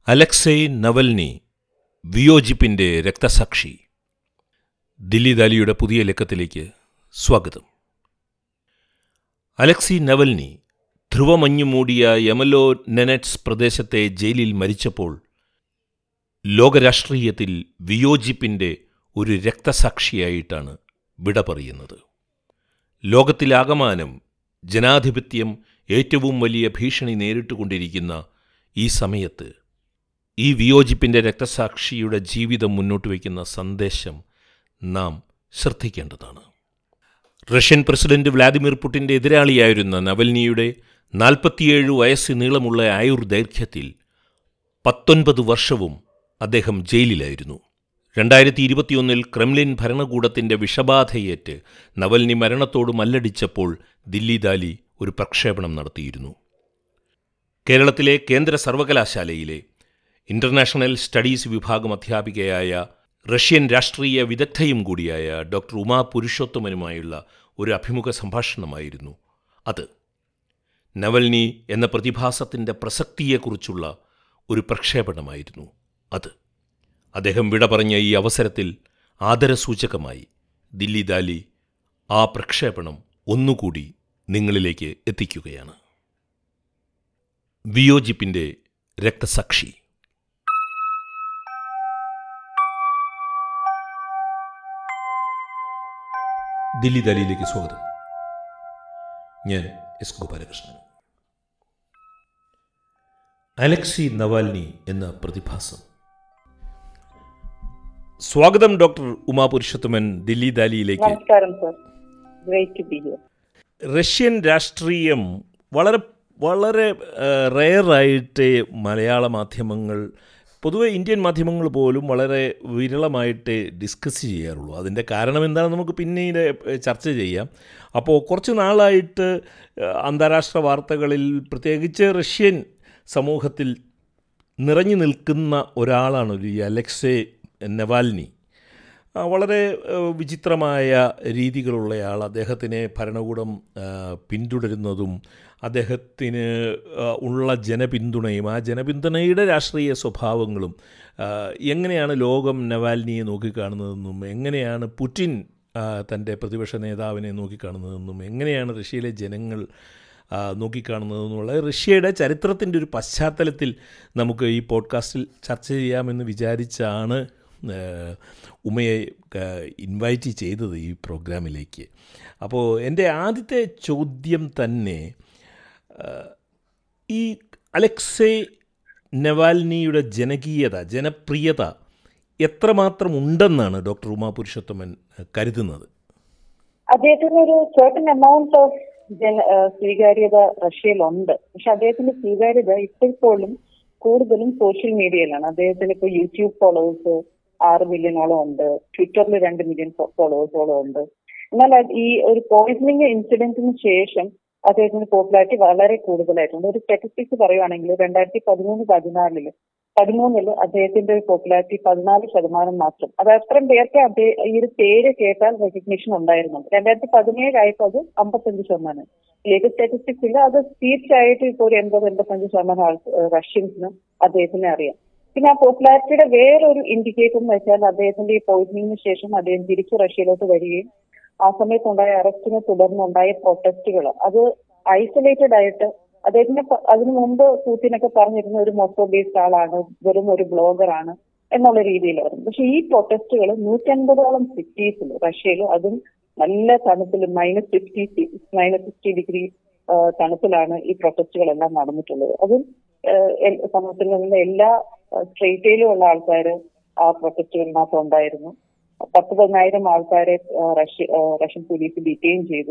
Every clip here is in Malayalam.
അലക്സൈ നവൽനി വിയോജിപ്പിന്റെ രക്തസാക്ഷി ദില്ലി ദാലിയുടെ പുതിയ ലക്കത്തിലേക്ക് സ്വാഗതം അലക്സി നവൽനി ധ്രുവമഞ്ഞു മൂടിയ യമലോ നെനറ്റ്സ് പ്രദേശത്തെ ജയിലിൽ മരിച്ചപ്പോൾ ലോകരാഷ്ട്രീയത്തിൽ വിയോജിപ്പിന്റെ ഒരു രക്തസാക്ഷിയായിട്ടാണ് വിട പറയുന്നത് ലോകത്തിലാകമാനം ജനാധിപത്യം ഏറ്റവും വലിയ ഭീഷണി നേരിട്ടുകൊണ്ടിരിക്കുന്ന ഈ സമയത്ത് ഈ വിയോജിപ്പിന്റെ രക്തസാക്ഷിയുടെ ജീവിതം മുന്നോട്ട് വയ്ക്കുന്ന സന്ദേശം നാം ശ്രദ്ധിക്കേണ്ടതാണ് റഷ്യൻ പ്രസിഡന്റ് വ്ലാദിമിർ പുടിന്റെ എതിരാളിയായിരുന്ന നവൽനിയുടെ നാൽപ്പത്തിയേഴ് വയസ്സ് നീളമുള്ള ആയുർദൈർഘ്യത്തിൽ പത്തൊൻപത് വർഷവും അദ്ദേഹം ജയിലിലായിരുന്നു രണ്ടായിരത്തി ഇരുപത്തിയൊന്നിൽ ക്രെംലിൻ ഭരണകൂടത്തിന്റെ വിഷബാധയേറ്റ് നവൽനി മരണത്തോട് മല്ലടിച്ചപ്പോൾ ദില്ലി ദാലി ഒരു പ്രക്ഷേപണം നടത്തിയിരുന്നു കേരളത്തിലെ കേന്ദ്ര സർവകലാശാലയിലെ ഇന്റർനാഷണൽ സ്റ്റഡീസ് വിഭാഗം അധ്യാപികയായ റഷ്യൻ രാഷ്ട്രീയ വിദഗ്ധയും കൂടിയായ ഡോക്ടർ ഉമാ പുരുഷോത്തമനുമായുള്ള ഒരു അഭിമുഖ സംഭാഷണമായിരുന്നു അത് നവൽനി എന്ന പ്രതിഭാസത്തിൻ്റെ പ്രസക്തിയെക്കുറിച്ചുള്ള ഒരു പ്രക്ഷേപണമായിരുന്നു അത് അദ്ദേഹം വിട പറഞ്ഞ ഈ അവസരത്തിൽ ആദരസൂചകമായി ദില്ലി ദാലി ആ പ്രക്ഷേപണം ഒന്നുകൂടി നിങ്ങളിലേക്ക് എത്തിക്കുകയാണ് വിയോജിപ്പിൻ്റെ രക്തസാക്ഷി ദില്ലി ദാലിയിലേക്ക് സ്വാഗതം ഞാൻ എസ് ഗോപാലകൃഷ്ണൻ അലക്സി നവാൽനി എന്ന പ്രതിഭാസം സ്വാഗതം ഡോക്ടർ ഉമാ പുരുഷോത്തമൻ ദില്ലി ദാലിയിലേക്ക് നമസ്കാരം sir great to be here Russian രാഷ്ട്രീയം വളരെ വളരെ റെയറായിട്ട് മലയാള മാധ്യമങ്ങൾ പൊതുവെ ഇന്ത്യൻ മാധ്യമങ്ങൾ പോലും വളരെ വിരളമായിട്ട് ഡിസ്കസ് ചെയ്യാറുള്ളൂ അതിൻ്റെ കാരണം എന്താണെന്ന് നമുക്ക് പിന്നീട് ചർച്ച ചെയ്യാം അപ്പോൾ കുറച്ച് നാളായിട്ട് അന്താരാഷ്ട്ര വാർത്തകളിൽ പ്രത്യേകിച്ച് റഷ്യൻ സമൂഹത്തിൽ നിറഞ്ഞു നിൽക്കുന്ന ഒരാളാണ് ഒരു ഈ അലക്സെ നവാൽനി ആ, വളരെ ഏഹ്, വിചിത്രമായ രീതികളുള്ളയാൾ അദ്ദേഹത്തിനെ ഭരണകൂടം ആ, പിന്തുടരുന്നതും അദ്ദേഹത്തിന് ആ, ഉള്ള ജനപിന്തുണയും ആ ജനപിന്തുണയുടെ രാഷ്ട്രീയ സ്വഭാവങ്ങളും ആ, എങ്ങനെയാണ് ലോകം നവാൽനിയെ നോക്കിക്കാണുന്നതെന്നും എങ്ങനെയാണ് പുടിൻ ആ, തൻ്റെ പ്രതിപക്ഷ നേതാവിനെ നോക്കിക്കാണുന്നതെന്നും എങ്ങനെയാണ് റഷ്യയിലെ ജനങ്ങൾ ആ, നോക്കിക്കാണുന്നതെന്നുള്ള റഷ്യയുടെ ചരിത്രത്തിൻ്റെ ഒരു പശ്ചാത്തലത്തിൽ നമുക്ക് ഈ പോഡ്കാസ്റ്റിൽ ചർച്ച ചെയ്യാമെന്ന് വിചാരിച്ചാണ് ഏഹ്, ഉമയെ ക- ഇൻവൈറ്റ് ചെയ്തത് ഈ പ്രോഗ്രാമിലേക്ക് അപ്പോൾ എൻ്റെ ആദ്യത്തെ ചോദ്യം തന്നെ ഏഹ്, ഈ അലക്സേ നവാൽനിയുടെ ജനകീയത ജനപ്രിയത എത്രമാത്രം ഉണ്ടെന്നാണ് ഡോക്ടർ ഉമാ പുരുഷോത്തമൻ കരുതുന്നത് അദ്ദേഹത്തിന് ഒരു certain amount ഓഫ് ജന ആ, സ്വീകാര്യത റഷ്യയിലുണ്ട് പക്ഷെ അദ്ദേഹത്തിന്റെ സ്വീകാര്യത ഇപ്പോൾ പോലും കൂടുതലും സോഷ്യൽ മീഡിയയിലാണ് അദ്ദേഹത്തിന് ഇപ്പോൾ യൂട്യൂബ് ഫോളോവേഴ്സ് ആറ് മില്യണോളം ഉണ്ട് ട്വിറ്ററിൽ രണ്ട് മില്യൺ ഫോളോവേഴ്സോളം ഉണ്ട് എന്നാൽ അത് ഈ ഒരു പോയിസണിങ് ഇൻസിഡന്റിന് ശേഷം അദ്ദേഹത്തിന് പോപ്പുലാരിറ്റി വളരെ കൂടുതലായിട്ടുണ്ട് ഒരു സ്റ്റാറ്റിസ്റ്റിക്സ് പറയുവാണെങ്കിൽ രണ്ടായിരത്തി പതിമൂന്ന് പതിനാലില് പതിമൂന്നില് അദ്ദേഹത്തിന്റെ പോപ്പുലാരിറ്റി പതിനാല് ശതമാനം മാത്രം അത് അത്രയും പേർക്ക് അദ്ദേഹം ഈ ഒരു പേര് കേട്ടാൽ റെക്കഗ്നീഷൻ ഉണ്ടായിരുന്നു രണ്ടായിരത്തി പതിനേഴ് ആയപ്പോൾ അത് അമ്പത്തഞ്ച് ശതമാനം ലേറ്റസ്റ്റ് സ്റ്റാറ്റിസ്റ്റിക്സിൽ അത് തീർച്ചയായിട്ടും ഇപ്പോൾ ഒരു എൺപത് എൺപത്തഞ്ച് ശതമാനം ആൾ റഷ്യൻസിന് അദ്ദേഹത്തിനെ അറിയാം പിന്നെ ആ പോപ്പുലാരിറ്റിയുടെ വേറൊരു ഇൻഡിക്കേറ്റർ എന്ന് വെച്ചാൽ അദ്ദേഹത്തിന്റെ ഈ പോയിസണിങ്ങിന് ശേഷം അദ്ദേഹം തിരിച്ചു റഷ്യയിലോട്ട് വരികയും ആ സമയത്തുണ്ടായ അറസ്റ്റിനെ തുടർന്നുണ്ടായ പ്രൊട്ടസ്റ്റുകൾ അത് ഐസൊലേറ്റഡ് ആയിട്ട് അദ്ദേഹത്തിന് പ- അതിനു മുമ്പ് പൂത്തിനൊക്കെ പറഞ്ഞിരുന്ന ഒരു മോസ്കോ ബേസ്ഡ് ആളാണ് വെറും ഒരു ബ്ലോഗറാണ് എന്നുള്ള രീതിയിലായിരുന്നു പക്ഷെ ഈ പ്രൊട്ടസ്റ്റുകൾ നൂറ്റൻപതോളം സിറ്റീസിൽ റഷ്യയിൽ അതും നല്ല തണുപ്പിൽ minus fifty minus fifty degree തണുപ്പിലാണ് ഈ പ്രൊട്ടസ്റ്റുകളെല്ലാം നടന്നിട്ടുള്ളത് അതും ആഹ് എൽ- സമൂഹത്തിൽ നിന്നുള്ള എല്ലാ സ്ട്രേറ്റയിലും ഉള്ള ആൾക്കാർ ആ പ്രൊട്ടസ്റ്റുകളിനകത്ത് ഉണ്ടായിരുന്നു പത്ത് പതിനായിരം ആൾക്കാരെ ah Russia ah Russian police detain ചെയ്തു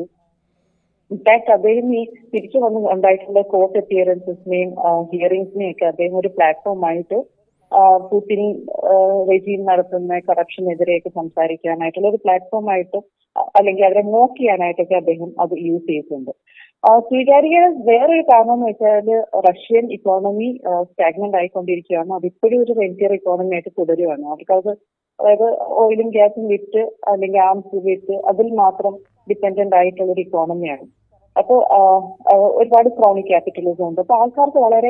ഇൻഫാക്ട് അദ്ദേഹം ഈ തിരിച്ചു വന്ന് ഉണ്ടായിട്ടുള്ള കോർട്ട് അപ്പിയറൻസസിനെയും ഹിയറിംഗ്സിനെയും ഒക്കെ അദ്ദേഹം ഒരു പ്ലാറ്റ്ഫോമായിട്ട് പുതിൻ റെജീം നടത്തുന്ന കറപ്ഷനെതിരെയൊക്കെ സംസാരിക്കാനായിട്ടുള്ള ഒരു പ്ലാറ്റ്ഫോമായിട്ട് അല്ലെങ്കിൽ അവരെ മോക്ക് ചെയ്യാനായിട്ടൊക്കെ അദ്ദേഹം അത് യൂസ് ചെയ്തിട്ടുണ്ട് ആ, സ്വീകാര്യത വേറൊരു കാരണം എന്ന് വെച്ചാൽ റഷ്യൻ ഇക്കോണമി സ്റ്റാഗ്നന്റ് ആയിക്കൊണ്ടിരിക്കുകയാണ് അതിപ്പോഴും ഒരു വെഞ്ചർ ഇക്കോണമി ആയിട്ട് തുടരുകയാണ് അവർക്കത് അതായത് ഓയിലും ഗ്യാസും വിറ്റ് അല്ലെങ്കിൽ ആംസ് വിറ്റ് അതിൽ മാത്രം ഡിപ്പെൻഡന്റ് ആയിട്ടുള്ള ഒരു ഇക്കോണമിയാണ് അപ്പോൾ ഒരുപാട് ക്രോണിക് ക്യാപിറ്റലിസം ഉണ്ട് അപ്പൊ ആൾക്കാർക്ക് വളരെ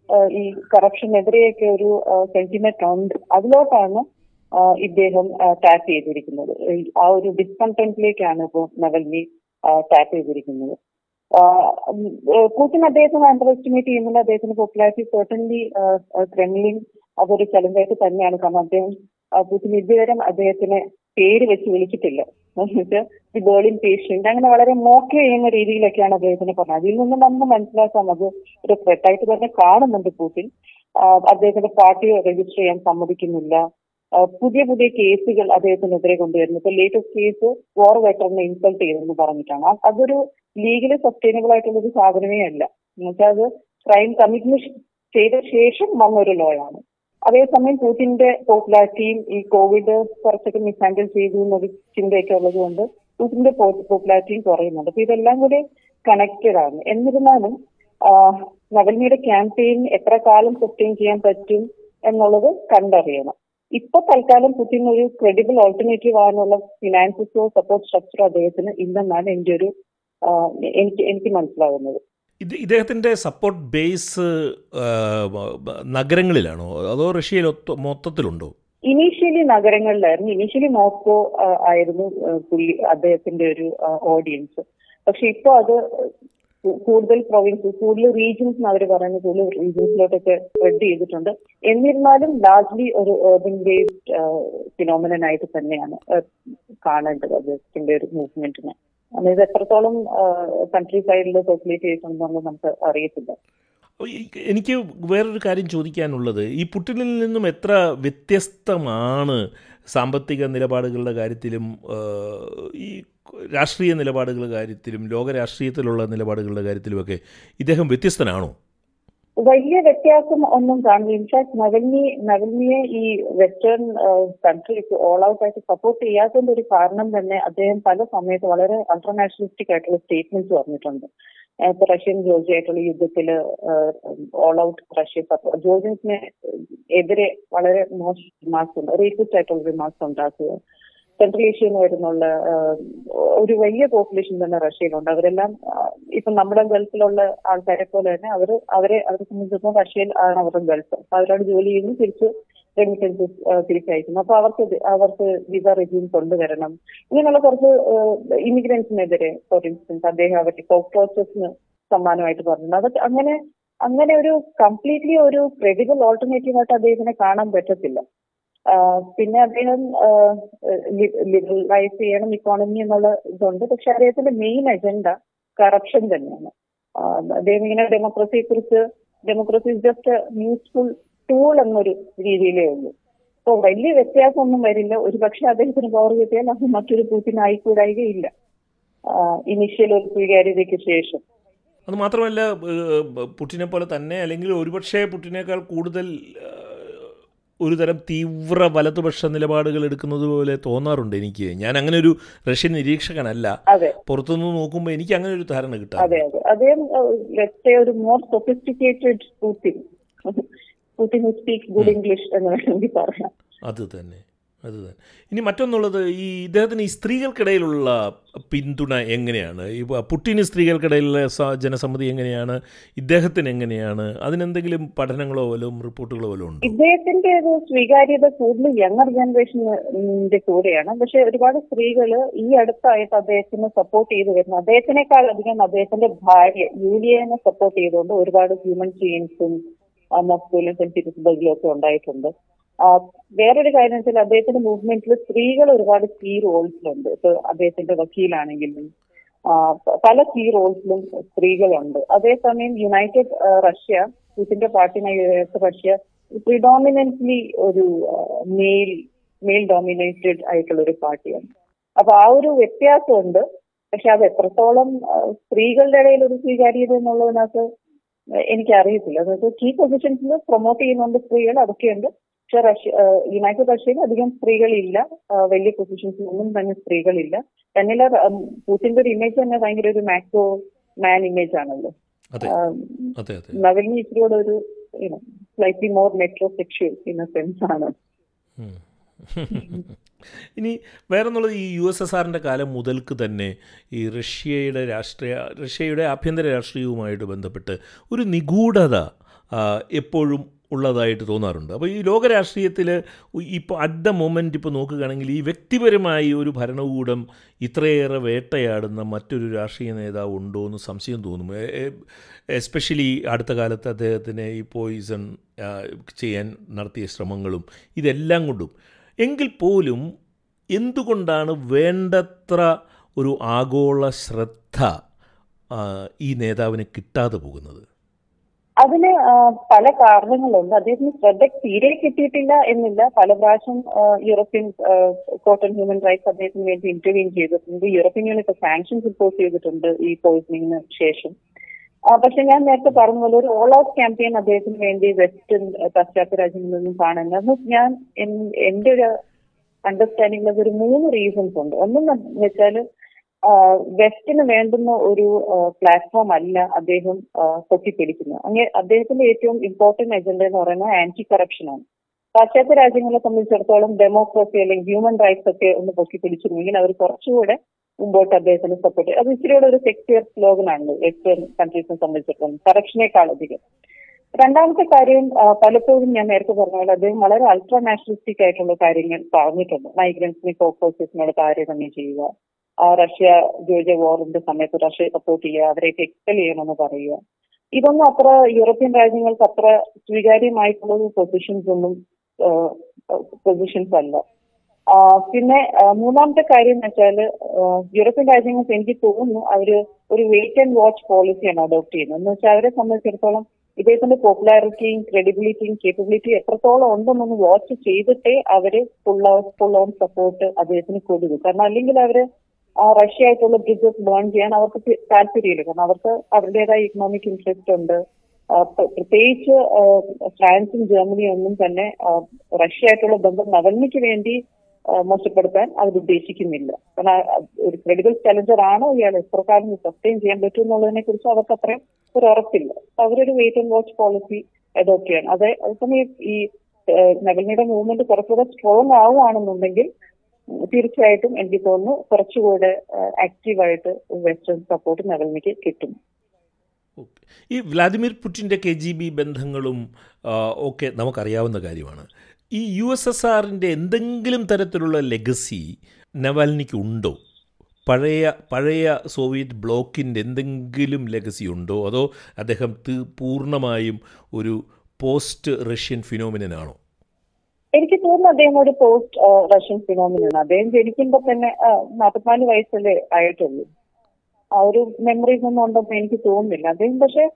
ആഹ് ഈ കറപ്ഷനെതിരെയൊക്കെ ഒരു സെന്റിമെന്റ് ഉണ്ട് അതിലോട്ടാണ് ആഹ് ഇദ്ദേഹം ടാപ്പ് ചെയ്തിരിക്കുന്നത് ഈ ആ ഒരു ഡിസ്കണ്ടന്റിലേക്കാണ് ഇപ്പോൾ നവൽനി ടാപ്പ് ചെയ്തിരിക്കുന്നത് ആഹ് ഉം, ഏഹ് പുടിൻ അദ്ദേഹത്തിന് അണ്ടർ എസ്റ്റിമേറ്റ് ചെയ്യുന്നില്ല അദ്ദേഹത്തിന് പോപ്പുലാരിറ്റി സെർട്ടൻലി ക്രെംലിൻ അതൊരു ചലഞ്ചായിട്ട് തന്നെയാണ് കാരണം അദ്ദേഹം ആഹ് പുടിൻ ഇതുവരെ അദ്ദേഹത്തിന് പേര് വെച്ച് വിളിച്ചിട്ടില്ല എന്നുവെച്ചാൽ ദി ബേർലിൻ പേഷ്യന്റ് അങ്ങനെ വളരെ മോക്ക് ചെയ്യുന്ന രീതിയിലൊക്കെയാണ് അദ്ദേഹത്തിന് പറഞ്ഞത് അതിൽ നിന്നും നമുക്ക് മനസ്സിലാക്കാം അത് ഒരു ത്രെട്ടായിട്ട് തന്നെ കാണുന്നുണ്ട് പുടിൻ ആഹ് അദ്ദേഹത്തിന്റെ പാർട്ടി രജിസ്റ്റർ ചെയ്യാൻ സമ്മതിക്കുന്നില്ല ആഹ് പുതിയ പുതിയ കേസുകൾ അദ്ദേഹത്തിനെതിരെ കൊണ്ടുവരുന്നു ഇപ്പൊ ലേറ്റസ്റ്റ് കേസ് വാർ വെറ്ററിനെ ഇൻസൾട്ട് ചെയ്തെന്ന് പറഞ്ഞിട്ടാണ് ആ- അതൊരു ലീഗലി സസ്റ്റൈനബിൾ ആയിട്ടുള്ള ഒരു സാധനമേ അല്ല എന്നുവെച്ചാൽ അത് ക്രൈം കമ്മിറ്റ് ചെയ്ത ശേഷം വന്ന ഒരു ലോ ആണ് അതേസമയം പുടിന്റെ പോപ്പുലാരിറ്റിയും ഈ കോവിഡ് കുറച്ചൊക്കെ മിസ്ഹാൻഡിൽ ചെയ്തു എന്നൊരു ചിന്തയൊക്കെ ഉള്ളത് കൊണ്ട് പുടിന്റെ പോപ്പുലാരിറ്റിയും കുറയുന്നുണ്ട് അപ്പൊ ഇതെല്ലാം കൂടി കണക്റ്റഡ് ആണ് എന്നിരുന്നാലും ആഹ് നവൽനിയുടെ ക്യാമ്പയിൻ എത്ര കാലം സസ്റ്റെയിൻ ചെയ്യാൻ പറ്റും എന്നുള്ളത് കണ്ടറിയണം ഇപ്പൊ തൽക്കാലം പുതിൻ ഒരു ക്രെഡിബിൾ ഓൾട്ടർനേറ്റീവ് ആകാനുള്ള ഫിനാൻസസോ സപ്പോർട്ട് സ്ട്രക്ചറോ അദ്ദേഹത്തിന് ഇല്ലെന്നാണ് എന്റെ ഒരു ആഹ് എനിക്ക് എനിക്ക് മനസ്സിലാകുന്നത് ഇത് ഇദ്ദേഹത്തിൻ്റെ സപ്പോർട്ട് ബേസ് ആ, ബ- നഗരങ്ങളിലാണോ അതോ റഷ്യയിൽ ഒത്ത- മൊത്തത്തിലുണ്ടോ ഇനീഷ്യലി നഗരങ്ങളിലായിരുന്നു ഇനീഷ്യലി മോസ്കോ ആ, ആയിരുന്നു ആ, പുള്ളി അദ്ദേഹത്തിന്റെ ഒരു ഓഡിയൻസ് പക്ഷെ ഇപ്പൊ അത് കൂ- കൂടുതൽ പ്രൊവിൻസസ് കൂടുതൽ റീജിയൻസ് അവർ പറയുന്നത് കൂടുതൽ റീജിയൻസിലോട്ടൊക്കെ സ്പ്രെഡ് ചെയ്തിട്ടുണ്ട് എന്നിരുന്നാലും ലാർജ്ലി ഒരു ഏർബൻ ബേസ്ഡ് ഫിനോമിനൻ ആയിട്ട് തന്നെയാണ് ആ, കാണേണ്ടത് അദ്ദേഹത്തിന്റെ ഒരു മൂവ്മെന്റിനെ അതായത് എത്രത്തോളം കൺട്രി സൈഡിൽ സർക്കുലേറ്റ് ചെയ്തിട്ടുണ്ടെന്നുള്ളത് നമുക്ക് അറിയത്തില്ല അപ്പോൾ ഈ- എനിക്ക് വേറൊരു കാര്യം ചോദിക്കാനുള്ളത് ഈ പുട്ടിനിൽ നിന്നും എത്ര വ്യത്യസ്തമാണ് സാമ്പത്തിക നിലപാടുകളുടെ കാര്യത്തിലും ആ, ഈ രാഷ്ട്രീയ നിലപാടുകളുടെ കാര്യത്തിലും ലോക രാഷ്ട്രീയത്തിലുള്ള നിലപാടുകളുടെ കാര്യത്തിലുമൊക്കെ ഇദ്ദേഹം വ്യത്യസ്തനാണോ വലിയ വ്യത്യാസം ഒന്നും കാണില്ല ഇൻഫാക്ട് നവൽനി നവൽനിയെ ഈ വെസ്റ്റേൺ കൺട്രീസ് ഓൾ ഔട്ട് ആയിട്ട് സപ്പോർട്ട് ചെയ്യാത്തതിന്റെ ഒരു കാരണം തന്നെ അദ്ദേഹം പല സമയത്ത് വളരെ അൾട്ടർനാഷണലിസ്റ്റിക് ആയിട്ടുള്ള സ്റ്റേറ്റ്മെന്റ്സ് പറഞ്ഞിട്ടുണ്ട് ഏഹ് ഇപ്പൊ റഷ്യൻ ജോർജിയ ആയിട്ടുള്ള യുദ്ധത്തിൽ ഓൾ ഔട്ട് റഷ്യ സപ്പോർട്ട് ജോർജിയൻസിന് എതിരെ വളരെ മോശം റിമാർക്സ് ഉണ്ട് റേസിസ്റ്റ് ആയിട്ടുള്ള റിമാർക്സ് ഉണ്ടാക്കുക സെൻട്രൽ ഏഷ്യയിൽ നിന്ന് വരുന്നുള്ള ആഹ്, ഒരു വലിയ പോപ്പുലേഷൻ തന്നെ റഷ്യയിലുണ്ട് അവരെല്ലാം ആഹ്, ഇപ്പൊ നമ്മുടെ ഗൾഫിലുള്ള ആൾക്കാരെ പോലെ തന്നെ അവർ അവരെ അവരെ സംബന്ധിച്ചിടത്തോളം റഷ്യയിൽ ആണ് അവരുടെ ഗൾഫ് അപ്പൊ അവരോട് ജോലി ചെയ്യുന്നു തിരിച്ച് റെമിറ്റൻസസ് തിരിച്ചയക്കുന്നു അപ്പൊ അവർക്ക് ഇത് അവർക്ക് വിസ റെജ്യൂം കൊണ്ടുവരണം ഇങ്ങനെയുള്ള കുറച്ച് ഇമിഗ്രൻസിനെതിരെ ഫോർ ഇൻസ്റ്റൻസ് അദ്ദേഹം അവരുടെ കോക്രോച്ചസിന് സമ്മാനമായിട്ട് പറഞ്ഞിട്ടുണ്ട് അതൊക്കെ അങ്ങനെ അങ്ങനെ ഒരു കംപ്ലീറ്റ്ലി ഒരു ക്രെഡിബിൾ ഓൾട്ടർനേറ്റീവ് ആയിട്ട് അദ്ദേഹത്തിനെ കാണാൻ പറ്റത്തില്ല ആഹ് പിന്നെ അദ്ദേഹം ലിബറലൈസ് ചെയ്യണം ഇക്കോണമി എന്നുള്ള ഇതുണ്ട് പക്ഷെ അദ്ദേഹത്തിന്റെ മെയിൻ അജണ്ട കറപ്ഷൻ തന്നെയാണ് ആഹ് അദ്ദേഹം ഇങ്ങനെ ഡെമോക്രസിയെ കുറിച്ച് democracy is just useful tool എന്നൊരു രീതിയിലേ ഉള്ളൂ അപ്പോൾ വലിയ വ്യത്യാസമൊന്നും വരില്ല ഒരു പക്ഷെ അദ്ദേഹത്തിന് പവർ കിട്ടിയാൽ അത് മറ്റൊരു പൂത്തിന് ആയിക്കൂടായികയില്ല ഇനിഷ്യൽ ഒരു സ്വീകാര്യതയ്ക്ക് ശേഷം അത് മാത്രമല്ല ഏഹ്, പുടിനെ പോലെ തന്നെ അല്ലെങ്കിൽ ഒരുപക്ഷെ പുടിനേക്കാൾ കൂടുതൽ ഏഹ്, ഒരു തരം തീവ്ര വലതുപക്ഷ നിലപാടുകൾ എടുക്കുന്നത് പോലെ തോന്നാറുണ്ട് എനിക്ക് ഞാൻ അങ്ങനെ ഒരു റഷ്യൻ നിരീക്ഷകനല്ല അതെ പുറത്തുനിന്ന് നോക്കുമ്പോൾ എനിക്ക് അങ്ങനെ ഒരു ധാരണ കിട്ടാം അതെ അതെ അദ്ദേഹം ലെറ്റെ ഒരു more sophisticated Putin Putin who speaks good English എന്ന് വേണമെങ്കിൽ പറയാം അത് തന്നെ അത് തന്നെ ഇനി മറ്റൊന്നുള്ളത് ഈ ഇദ്ദേഹത്തിന് ഈ സ്ത്രീകൾക്കിടയിലുള്ള പിന്തുണ എങ്ങനെയാണ് ഈ പുട്ടിന് സ്ത്രീകൾക്കിടയിലുള്ള സ- ജനസമ്മതി എങ്ങനെയാണ് ഇദ്ദേഹത്തിന് എങ്ങനെയാണ് അതിനെന്തെങ്കിലും പഠനങ്ങളോ വല്ലതും റിപ്പോർട്ടുകളോ വല്ലതും ഉണ്ടോ ഇദ്ദേഹത്തിന്റെ ഒരു സ്വീകാര്യത കൂടുതൽ യങ്ങർ ജനറേഷന്റെ കൂടെയാണ് പക്ഷെ ഒരുപാട് സ്ത്രീകൾ ഈ അടുത്തായിട്ട് അദ്ദേഹത്തിന് സപ്പോർട്ട് ചെയ്തു വരുന്നു അദ്ദേഹത്തിനേക്കാൾ അധികം അദ്ദേഹത്തിന്റെ ഭാര്യ യൂലിയനെ സപ്പോർട്ട് ചെയ്തുകൊണ്ട് ഒരുപാട് ഹ്യൂമൻ ചെയിൻസും മോസ്കോയിലും സെന്റ് പീറ്റേഴ്സ്ബർഗിലും ഒക്കെ ഉണ്ടായിട്ടുണ്ട് ആ, വേറൊരു കാര്യം വെച്ചാൽ അദ്ദേഹത്തിന്റെ മൂവ്മെന്റിൽ സ്ത്രീകൾ ഒരുപാട് കീ റോൾസിലുണ്ട് ഇപ്പൊ അദ്ദേഹത്തിന്റെ വക്കീലാണെങ്കിലും ആ, പ- പല കീ റോൾസിലും സ്ത്രീകളുണ്ട് അതേസമയം യുണൈറ്റഡ് ആ, റഷ്യ പുതിന്റെ പാർട്ടിനായി യുണൈറ്റഡ് റഷ്യ പ്രിഡോമിനന്റ്ലി ഒരു മെയിൽ മെയിൽ ഡോമിനേറ്റഡ് ആയിട്ടുള്ള ഒരു പാർട്ടിയാണ് അപ്പൊ ആ ഒരു വ്യത്യാസമുണ്ട് പക്ഷെ അത് എത്രത്തോളം ആ, സ്ത്രീകളുടെ ഇടയിൽ ഒരു സ്വീകാര്യത എന്നുള്ളതിനകത്ത് എനിക്കറിയത്തില്ല അതായത് കീ പൊസിഷൻസിൽ പ്രൊമോട്ട് ചെയ്യുന്നുണ്ട് സ്ത്രീകൾ അതൊക്കെയുണ്ട് പക്ഷെ റഷ്യ ആ, യുണൈറ്റഡ് റഷ്യയിൽ അധികം സ്ത്രീകളില്ല ആ, വലിയ പൊസിഷൻസിലൊന്നും തന്നെ സ്ത്രീകളില്ല തന്നെയല്ല ഉം, പുതിന്റെ ഒരു ഇമേജ് തന്നെ ഭയങ്കര ഒരു മാക്രോ മാൻ ഇമേജ് ആണല്ലോ അതെ ആ, അതെ അതെ നവലിനി ഇച്ചിരിയോടെ ഒരു slightly more metrosexual in a sense ആണ് ഉം. ഇനി വേറൊന്നുള്ളത് ഈ യു എസ് എസ് ആറിൻ്റെ കാലം മുതൽക്ക് തന്നെ ഈ റഷ്യയുടെ രാഷ്ട്രീയ റഷ്യയുടെ ആഭ്യന്തര രാഷ്ട്രീയവുമായിട്ട് ബന്ധപ്പെട്ട് ഒരു നിഗൂഢത ആ, എപ്പോഴും ഉള്ളതായിട്ട് തോന്നാറുണ്ട് അപ്പോൾ ഈ ലോക രാഷ്ട്രീയത്തിൽ ഇപ്പോൾ അറ്റ് ദ മൊമെൻറ്റ് ഇപ്പോൾ നോക്കുകയാണെങ്കിൽ ഈ വ്യക്തിപരമായി ഒരു ഭരണകൂടം ഇത്രയേറെ വേട്ടയാടുന്ന മറ്റൊരു രാഷ്ട്രീയ നേതാവ് ഉണ്ടോ എന്ന് സംശയം തോന്നും എസ്പെഷ്യലി അടുത്ത കാലത്ത് അദ്ദേഹത്തിന് ഈ പോയിസൺ ചെയ്യാൻ നടത്തിയ ശ്രമങ്ങളും ഇതെല്ലാം കൊണ്ടും എങ്കിൽ പോലും എന്തുകൊണ്ടാണ് വേണ്ടത്ര ഒരു ആഗോള ശ്രദ്ധ ആ, ഈ നേതാവിന് കിട്ടാതെ പോകുന്നത് അതിന് ആ, പല കാരണങ്ങളുണ്ട് അദ്ദേഹത്തിന് ശ്രദ്ധ തീരെ കിട്ടിയിട്ടില്ല എന്നില്ല പല പ്രാവശ്യം ആ, European court on human rights അദ്ദേഹത്തിന് വേണ്ടി ഇന്റർവ്യൂ ചെയ്തിട്ടുണ്ട് യൂറോപ്യൻ യൂണിയൻ ഇപ്പൊ സാങ്ഷൻസ് ഇമ്പോസ് ചെയ്തിട്ടുണ്ട് ഈ പോയിസണിങ്ങിന് ശേഷം ആ, പക്ഷെ ഞാൻ നേരത്തെ പറഞ്ഞ പോലെ ഒരു ഓൾ ഔട്ട് ക്യാമ്പയിൻ അദ്ദേഹത്തിന് വേണ്ടി വെസ്റ്റേൺ പാശ്ചാത്യ രാജ്യങ്ങളിൽ നിന്നും കാണുന്നത് അത് ഞാൻ എൻ- എന്റെ ഒരു അണ്ടർസ്റ്റാൻഡിംഗിൽ അതൊരു മൂന്ന് റീസൺസ് ഉണ്ട് ഒന്നെന്ന് വെച്ചാൽ വെസ്റ്റിന് വേണ്ടുന്ന ഒരു പ്ലാറ്റ്ഫോം അല്ല അദ്ദേഹം ആ, പൊക്കിപ്പിടിക്കുന്നത് അങ്ങനെ അദ്ദേഹത്തിന്റെ ഏറ്റവും ഇമ്പോർട്ടന്റ് അജണ്ട എന്ന് പറയുന്നത് ആന്റി കറപ്ഷൻ ആണ് പാശ്ചാത്യ രാജ്യങ്ങളെ സംബന്ധിച്ചിടത്തോളം ഡെമോക്രസി അല്ലെങ്കിൽ ഹ്യൂമൻ റൈറ്റ്സ് ഒക്കെ ഒന്ന് പൊക്കിപ്പിടിച്ചിരുന്നെങ്കിൽ അവർ കുറച്ചുകൂടെ മുമ്പോട്ട് അദ്ദേഹത്തിന് സപ്പോർട്ട് അത് ഇച്ചിരിയുടെ ഒരു സെക്യൂർ സ്ലോഗനാണ് വെസ്റ്റേൺ കൺട്രീസിനെ സംബന്ധിച്ചിടത്തോളം കറപ്ഷനേക്കാൾ അധികം രണ്ടാമത്തെ കാര്യം ആ, പലപ്പോഴും ഞാൻ നേരത്തെ പറഞ്ഞ പോലെ അദ്ദേഹം വളരെ അൾട്രാ നാഷണലിസ്റ്റിക് ആയിട്ടുള്ള കാര്യങ്ങൾ പറഞ്ഞിട്ടുണ്ട് മൈഗ്രൻസിനെ ഫോക്കോസസിനോട് താരതമ്യം ചെയ്യുക ആ റഷ്യ ജോർജിയ വാറിന്റെ സമയത്ത് റഷ്യയെ സപ്പോർട്ട് ചെയ്യുക അവരെയൊക്കെ എക്സൽ ചെയ്യണമെന്ന് പറയുക ഇതൊന്നും അത്ര യൂറോപ്യൻ രാജ്യങ്ങൾക്ക് അത്ര സ്വീകാര്യമായിട്ടുള്ള പൊസിഷൻസ് ഒന്നും പൊസിഷൻസ് അല്ല ആ, പിന്നെ ആ, മൂന്നാമത്തെ കാര്യം എന്ന് വെച്ചാല് യൂറോപ്യൻ രാജ്യങ്ങൾക്ക് എനിക്ക് തോന്നുന്നു അവര് ഒരു വെയിറ്റ് ആൻഡ് വാച്ച് പോളിസിയാണ് അഡോപ്റ്റ് ചെയ്യുന്നത് എന്ന് വെച്ചാൽ അവരെ സംബന്ധിച്ചിടത്തോളം ഇദ്ദേഹത്തിന്റെ പോപ്പുലാരിറ്റിയും ക്രെഡിബിലിറ്റിയും കേപ്പബിലിറ്റിയും എത്രത്തോളം ഉണ്ടെന്നൊന്ന് വാച്ച് ചെയ്തിട്ടേ അവര് ഫുൾ ഫുൾ ഓൺ സപ്പോർട്ട് അദ്ദേഹത്തിന് കൊടുക്കും കാരണം അല്ലെങ്കിൽ അവര് ആ റഷ്യ ആയിട്ടുള്ള ബ്രിഡ്ജസ് ബേൺ ചെയ്യാൻ അവർക്ക് തി- താല്പര്യമില്ല കാരണം അവർക്ക് അവരുടേതായ ഇക്കണോമിക് ഇൻട്രസ്റ്റ് ഉണ്ട് ആ, പ്ര- പ്രത്യേകിച്ച് ആ, ഫ്രാൻസും ജർമ്മനിയും ഒന്നും തന്നെ ആ, റഷ്യ ആയിട്ടുള്ള ബന്ധം നവൽനിക്ക് വേണ്ടി ആ, മോശപ്പെടുത്താൻ അവർ ഉദ്ദേശിക്കുന്നില്ല കാരണം ആ, ഒരു ക്രെഡിബിൾ ചലഞ്ചർ ആണോ ഇയാൾ എത്ര കാലം സസ്റ്റെയിൻ ചെയ്യാൻ പറ്റും എന്നുള്ളതിനെ കുറിച്ച് അവർക്ക് അത്രയും ഒരു ഉറപ്പില്ല അപ്പൊ അവരൊരു wait and watch policy adopt ചെയ്യണം അതെ അതേസമയം ഈ നവൽനിയുടെ മൂവ്മെന്റ് കുറച്ചുകൂടെ സ്ട്രോങ് ആവുകയാണെന്നുണ്ടെങ്കിൽ ഉം, തീർച്ചയായിട്ടും എനിക്ക് തോന്നുന്നു കുറച്ചുകൂടെ ആക്റ്റീവായിട്ട് വെസ്റ്റേൺ സപ്പോർട്ട് നവൽനിക്ക് കിട്ടും ഓക്കെ ഈ വ്ളാദിമിർ പുടിൻ്റെ കെ ജി ബി ബന്ധങ്ങളും ആ, ഒക്കെ നമുക്കറിയാവുന്ന കാര്യമാണ് ഈ യു എസ് എസ് ആറിൻ്റെ എന്തെങ്കിലും തരത്തിലുള്ള ലെഗസി നവാൽനിക്ക് ഉണ്ടോ പഴയ പഴയ സോവിയറ്റ് ബ്ലോക്കിൻ്റെ എന്തെങ്കിലും ലെഗസി ഉണ്ടോ അതോ അദ്ദേഹം തി- പൂർണ്ണമായും ഒരു പോസ്റ്റ് റഷ്യൻ ഫിനോമിനനാണോ എനിക്ക് തോന്നുന്നു അദ്ദേഹം ഒരു പോസ്റ്റ് റഷ്യൻ ഫിനോമിനാണ് അദ്ദേഹം ജനിക്കുമ്പോ തന്നെ നാൽപ്പത്തിനാല് വയസ്സല്ലേ ആയിട്ടുള്ളൂ ആ ഒരു മെമ്മറീസ് ഒന്നും ഉണ്ടെന്ന് എനിക്ക് തോന്നുന്നില്ല അദ്ദേഹം പക്ഷെ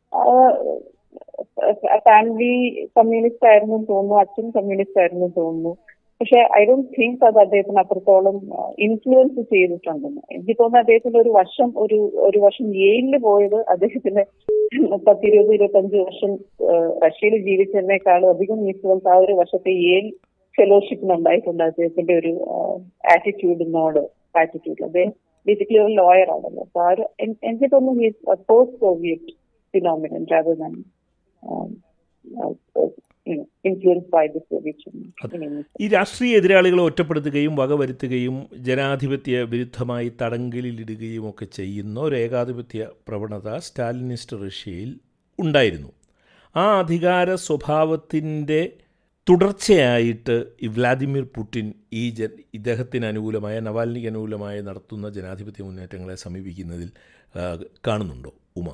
ഫാമിലി കമ്മ്യൂണിസ്റ്റ് ആയിരുന്നു എന്ന് തോന്നുന്നു അച്ഛൻ കമ്മ്യൂണിസ്റ്റ് ആയിരുന്നു എന്ന് തോന്നുന്നു പക്ഷെ ഐ ഡോണ്ട് തിങ്ക് അത് അദ്ദേഹത്തിന് അത്രത്തോളം ഇൻഫ്ലുവൻസ് ചെയ്തിട്ടുണ്ടെന്ന് എനിക്ക് തോന്നുന്നു അദ്ദേഹത്തിന്റെ ഒരു വർഷം ഒരു ഒരു വർഷം യേലിൽ പോയത് അദ്ദേഹത്തിന് പത്തിരുപത് ഇരുപത്തഞ്ച് വർഷം റഷ്യയിൽ ജീവിച്ചതിനേക്കാളും അധികം ഇൻഫ്ലുവൻസ് ആ ഒരു വർഷത്തെ യേൽ ഫെലോഷിപ്പിന് ഉണ്ടായിട്ടുണ്ട് അദ്ദേഹത്തിന്റെ ഒരു ആറ്റിറ്റ്യൂഡിനോട് ആറ്റിറ്റ്യൂഡ് അദ്ദേഹം ബേസിക്കലി ഒരു ലോയർ ആണല്ലോ അപ്പൊ ആ ഒരു എൻ- എനിക്ക് തോന്നുന്നു post Soviet phenomenon rather than um, uh, uh, you know, influenced by the Soviet Union. ഈ രാഷ്ട്രീയ എതിരാളികളെ ഒറ്റപ്പെടുത്തുകയും വകവരുത്തുകയും ജനാധിപത്യ വിരുദ്ധമായി തടങ്കലിലിടുകയും ഒക്കെ ചെയ്യുന്ന ഒരു ഏകാധിപത്യ പ്രവണത സ്റ്റാലിനിസ്റ്റ് റഷ്യയിൽ ഉണ്ടായിരുന്നു ആ അധികാര സ്വഭാവത്തിൻ്റെ തുടർച്ചയായിട്ട് ഈ വ്ളാദിമിർ പുടിൻ ഈ ജ ഇദ്ദേഹത്തിന് അനുകൂലമായ നവാൽനിക്ക് അനുകൂലമായ നടത്തുന്ന ജനാധിപത്യ മുന്നേറ്റങ്ങളെ സമീപിക്കുന്നതിൽ ആ, കാണുന്നുണ്ടോ ഉമ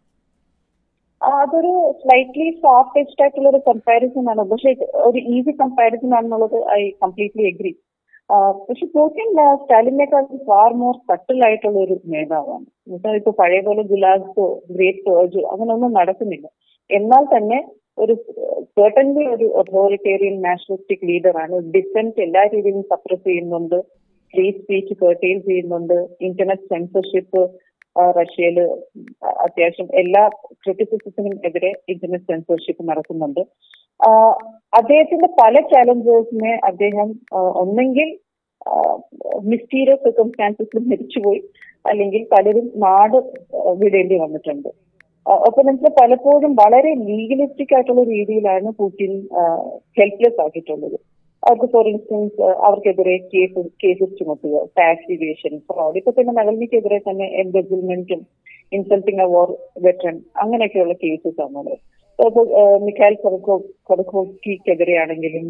ആ, അതൊരു സ്ലൈറ്റ്ലി ഫാർ ഫെച്ച്ഡ് ആയിട്ടുള്ള ഒരു കമ്പാരിസൺ ആണ് പക്ഷെ ഇത് ഒരു ഈസി കമ്പാരിസൺ ആണെന്നുള്ളത് ഐ കംപ്ലീറ്റ്ലി എഗ്രി പക്ഷെ പുടിൻ സ്റ്റാലിനേക്കാൾ ഫാർ മോർ സട്ടിൽ ആയിട്ടുള്ള ഒരു നേതാവാണ് എന്നുവെച്ചാൽ ഇപ്പൊ പഴയ പോലെ ഗുലാബ്സോ ഗ്രേറ്റ് പേർജോ അങ്ങനെയൊന്നും നടക്കുന്നില്ല എന്നാൽ തന്നെ ഒരു certainly ഒരു അതോറിറ്റേറിയൻ നാഷണലിസ്റ്റിക് ലീഡറാണ് ഡിസെന്റ് എല്ലാ രീതിയിലും സപ്രസ് ചെയ്യുന്നുണ്ട് ഫ്രീ സ്പീച്ച് കേർട്ടെയിൽ ചെയ്യുന്നുണ്ട് ഇന്റർനെറ്റ് സെൻസർഷിപ്പ് റഷ്യയിൽ അത്യാവശ്യം എല്ലാ ക്രിറ്റിസിസത്തിനും എതിരെ ഇന്റർനെറ്റ് സെൻസർഷിപ്പ് നടക്കുന്നുണ്ട് ആ, അദ്ദേഹത്തിന്റെ പല ചാലഞ്ചേഴ്സിനെ അദ്ദേഹം ആ, ഒന്നെങ്കിൽ മിസ്റ്റീരിയസ് സർക്കംസ്റ്റാൻസസിൽ മരിച്ചുപോയി അല്ലെങ്കിൽ പലരും നാട് ആ, വിടേണ്ടി വന്നിട്ടുണ്ട് ഒപ്പനൻസിൽ പലപ്പോഴും വളരെ ലീഗലിസ്റ്റിക് ആയിട്ടുള്ള രീതിയിലാണ് പുടിൻ ഹെൽപ്ലെസ് ആക്കിയിട്ടുള്ളത് അവർക്ക് ഫോർ ഇൻസ്റ്റൻസ് അവർക്കെതിരെ കേസ് കേസസ് ചുമത്തുക ടാക്സ് ഇവേഷൻ ഫ്രോഡ് ഇപ്പൊ തന്നെ നവൽനിക്കെതിരെ തന്നെ എംബെസിൽമെന്റും ഇൻസൾട്ടിങ് എ വാർ വെറ്ററൻ അങ്ങനെയൊക്കെയുള്ള കേസസ് ആണുള്ളത് ഇപ്പൊ മിഖാൽ കൊടക്കോസ്കിക്കെതിരെയാണെങ്കിലും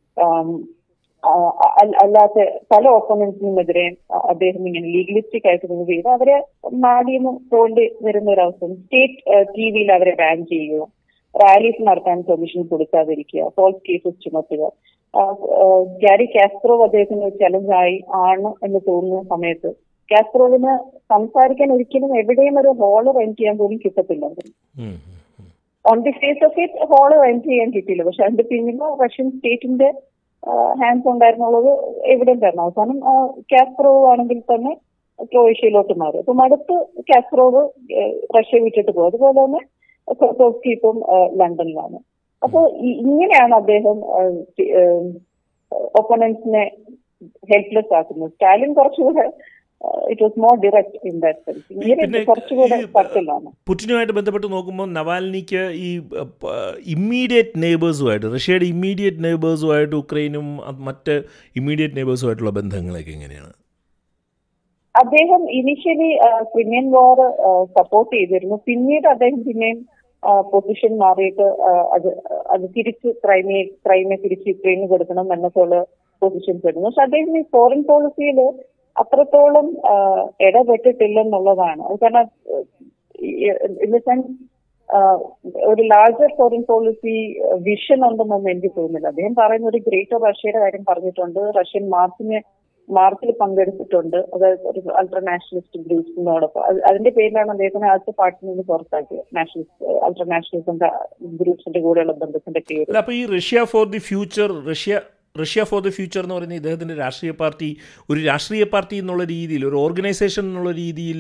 അല്ലാത്ത പല ഓപ്പണൻസിനുമെതിരെ അദ്ദേഹം ഇങ്ങനെ ലീഗലിസ്റ്റിക് ആയിട്ട് മൂവ് ചെയ്ത് അവരെ മാടിയെന്ന് തോണ്ടി വരുന്ന ഒരു അവസ്ഥ സ്റ്റേറ്റ് ടി വിയിൽ അവരെ ബാൻ ചെയ്യുക റാലീസ് നടത്താൻ പെർമിഷൻ കൊടുക്കാതിരിക്കുക ഫോൾസ് കേസസ് ചുമത്തുക ഗാരി കാസ്ട്രോ അദ്ദേഹത്തിന് ചലഞ്ച് ആയി ആണ് എന്ന് തോന്നുന്ന സമയത്ത് കാസ്ട്രോവിന് സംസാരിക്കാൻ ഒരിക്കലും എവിടെയും ഒരു ഹോള് റെന്റ് ചെയ്യാൻ പോലും കിട്ടത്തില്ല on the face of it whole rent ചെയ്യാൻ കിട്ടിയില്ല പക്ഷെ അതിന്റെ പിന്നിൽ റഷ്യൻ സ്റ്റേറ്റിന്റെ ഹാൻഡ്സ് ഉണ്ടായിരുന്നുള്ളത് എവിടെയും തരണം അവസാനം കാസ്ട്രോവ് ആണെങ്കിൽ തന്നെ ക്രൊയേഷ്യയിലോട്ട് മാറി അപ്പം അടുത്ത് കാസ്ട്രോവ് റഷ്യ വിട്ടിട്ട് പോകും അതുപോലെ തന്നെ കൊർത്തോസ്കി ഇപ്പം ലണ്ടനിലാണ് അപ്പൊ ഇങ്ങനെയാണ് അദ്ദേഹം ഒപ്പണൻസിനെ ഹെൽപ്ലെസ് ആക്കുന്നത് സ്റ്റാലിൻ കുറച്ചുകൂടെ it was more direct in that sense ഇങ്ങനെ കുറച്ചുകൂടെ സർക്കിളാണ് പുറ്റിനുമായിട്ട് ബന്ധപ്പെട്ട് നോക്കുമ്പോൾ നവാൽനിക്ക് ഈ ഇമ്മീഡിയറ്റ് നെയ്ബേഴ്സുമായിട്ട് റഷ്യയുടെ ഇമ്മീഡിയറ്റ് നെയ്ബേഴ്സുമായിട്ട് ഉക്രൈനും മറ്റ് ഇമ്മീഡിയറ്റ് നെയ്ബേഴ്സുമായിട്ടുള്ള ബന്ധങ്ങളൊക്കെ എങ്ങനെയാണ് അദ്ദേഹം ഇനിഷ്യലി ക്രിമിയൻ വാർ സപ്പോർട്ട് ചെയ്തിരുന്നു പിന്നീട് അദ്ദേഹം പിന്നെയും പൊസിഷൻ മാറിയിട്ട് അത് അത് തിരിച്ച് ക്രൈമിയെ ക്രൈമിനെ തിരിച്ച് യുക്രൈന് കൊടുക്കണം എന്നൊക്കെയുള്ള പൊസിഷൻസ് എടുക്കുന്നു പക്ഷെ അദ്ദേഹം ഈ ഫോറിൻ പോളിസിയിൽ അത്രത്തോളം ഇടപെട്ടിട്ടില്ലെന്നുള്ളതാണ് അത് കാരണം ഇൻ ദ സെൻസ് ഒരു ലാർജർ ഫോറിൻ പോളിസി വിഷൻ ഉണ്ടെന്നൊന്നും എനിക്ക് തോന്നുന്നില്ല അദ്ദേഹം പറയുന്ന ഒരു ഗ്രേറ്റർ റഷ്യയുടെ കാര്യം പറഞ്ഞിട്ടുണ്ട് റഷ്യൻ മാർച്ചിന് മാർച്ചിൽ പങ്കെടുത്തിട്ടുണ്ട് അതായത് ഒരു അൾട്രാ നാഷണലിസ്റ്റ് ഗ്രൂപ്പ്സിനോടൊപ്പം അതിന്റെ പേരിലാണ് അദ്ദേഹത്തിനെ ആദ്യത്തെ പാർട്ടിയിൽ നിന്ന് പുറത്താക്കിയത് നാഷണലിസ്റ്റ് അൾട്രാ നാഷണലിസം ഗ്രൂപ്പ്സിന്റെ കൂടെയുള്ള ബന്ധത്തിന്റെ പേര് അപ്പൊ ഈ Russia for the future Russia Russia for the future എന്ന് പറയുന്ന ഇദ്ദേഹത്തിൻ്റെ രാഷ്ട്രീയ പാർട്ടി ഒരു രാഷ്ട്രീയ പാർട്ടി എന്നുള്ള രീതിയിൽ ഒരു ഓർഗനൈസേഷൻ എന്നുള്ള രീതിയിൽ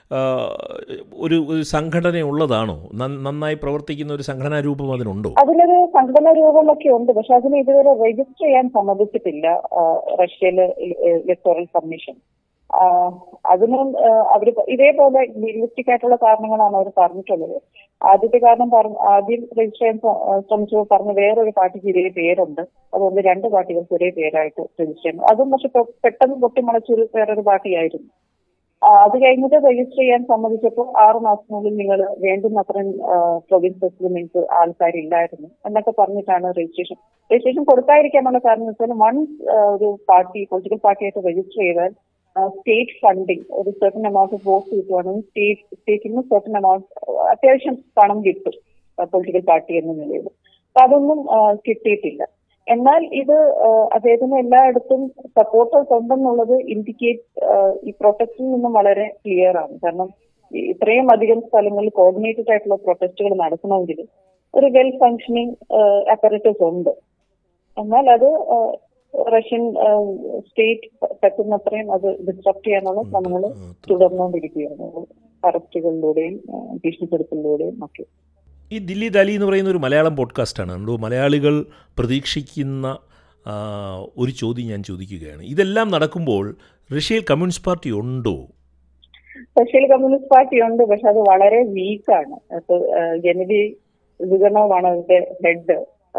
ഒരു ഒരു സംഘടന ഉള്ളതാണോ നന്നായി പ്രവർത്തിക്കുന്ന ഒരു സംഘടനാ രൂപം അതിനുണ്ടോ അതിനൊരു സംഘടനാ രൂപമൊക്കെ ഉണ്ട് പക്ഷെ അതിന് ഇതുവരെ രജിസ്റ്റർ ചെയ്യാൻ സമ്മതിച്ചിട്ടില്ല റഷ്യയിലെ ഇലക്ടോറൽ കമ്മീഷൻ അതിന് അവർ ഇതേപോലെ റിയലിസ്റ്റിക് ആയിട്ടുള്ള കാരണങ്ങളാണ് അവർ പറഞ്ഞിട്ടുള്ളത് ആദ്യത്തെ കാരണം ആദ്യം രജിസ്റ്റർ ചെയ്യാൻ ശ്രമിച്ചപ്പോൾ പറഞ്ഞ വേറൊരു പാർട്ടിക്ക് ഇതേ പേരുണ്ട് അതുകൊണ്ട് രണ്ട് പാർട്ടികൾക്ക് ഒരേ പേരായിട്ട് രജിസ്റ്റർ ചെയ്യണം അതും പക്ഷെ പെട്ടെന്ന് പൊട്ടിമുളച്ചൊരു വേറൊരു പാർട്ടിയായിരുന്നു അത് കഴിഞ്ഞിട്ട് രജിസ്റ്റർ ചെയ്യാൻ സമ്മതിച്ചപ്പോൾ ആറ് മാസത്തിനുള്ളിൽ നിങ്ങൾ വേണ്ടുന്നത്രയും പ്രൊവിൻസസിൽ നിങ്ങൾക്ക് ആൾക്കാരില്ലായിരുന്നു എന്നൊക്കെ പറഞ്ഞിട്ടാണ് രജിസ്ട്രേഷൻ രജിസ്ട്രേഷൻ കൊടുക്കാതിരിക്കാനുള്ള കാരണം വെച്ചാൽ വൺസ് ഒരു പാർട്ടി പൊളിറ്റിക്കൽ പാർട്ടിയായിട്ട് രജിസ്റ്റർ ചെയ്താൽ സ്റ്റേറ്റ് ഫണ്ടിങ് ഒരു സെർട്ടൺ എമൗണ്ട് വോട്ട് കിട്ടുവാണെങ്കിൽ സ്റ്റേറ്റ് സ്റ്റേറ്റിൽ നിന്ന് സെർട്ടൺ എമൗണ്ട് അത്യാവശ്യം പണം കിട്ടും പൊളിറ്റിക്കൽ പാർട്ടി എന്ന നിലയിൽ അപ്പൊ അതൊന്നും കിട്ടിയിട്ടില്ല എന്നാൽ ഇത് അദ്ദേഹത്തിന് എല്ലായിടത്തും സപ്പോർട്ടേഴ്സ് ഉണ്ടെന്നുള്ളത് ഇൻഡിക്കേറ്റ് ഈ പ്രൊട്ടസ്റ്റിൽ നിന്നും വളരെ ക്ലിയർ ആണ് കാരണം ഇത്രയും അധികം സ്ഥലങ്ങളിൽ കോർഡിനേറ്റഡ് ആയിട്ടുള്ള പ്രൊട്ടസ്റ്റുകൾ നടക്കണമെങ്കിൽ ഒരു വെൽ ഫങ്ഷനിങ് അപ്പറേറ്റസ് ഉണ്ട് എന്നാൽ അത് റഷ്യൻ സ്റ്റേറ്റ് പറ്റുന്നത്രയും അത് ഡിസ്ട്രപ്റ്റ് ചെയ്യാനുള്ള ശ്രമങ്ങൾ തുടർന്നുകൊണ്ടിരിക്കുകയാണ് അറസ്റ്റുകളിലൂടെയും ഭീഷണിപ്പെടുത്തലിലൂടെയും ഒക്കെ ഈ ദില്ലി ദാലി എന്ന് പറയുന്ന ഒരു മലയാളം പോഡ്കാസ്റ്റാണ് കണ്ടു മലയാളികൾ പ്രതീക്ഷിക്കുന്ന ഒരു ചോദ്യം ഞാൻ ചോദിക്കുകയാണ് ഇതെല്ലാം നടക്കുമ്പോൾ റഷ്യയിൽ കമ്മ്യൂണിസ്റ്റ് പാർട്ടി ഉണ്ടോ റഷ്യയിൽ കമ്മ്യൂണിസ്റ്റ് പാർട്ടി ഉണ്ട് പക്ഷെ അത് വളരെ വീക്കാണ് ഇപ്പൊ ജനതി വികണവുമാണ് അതിന്റെ ഹെഡ്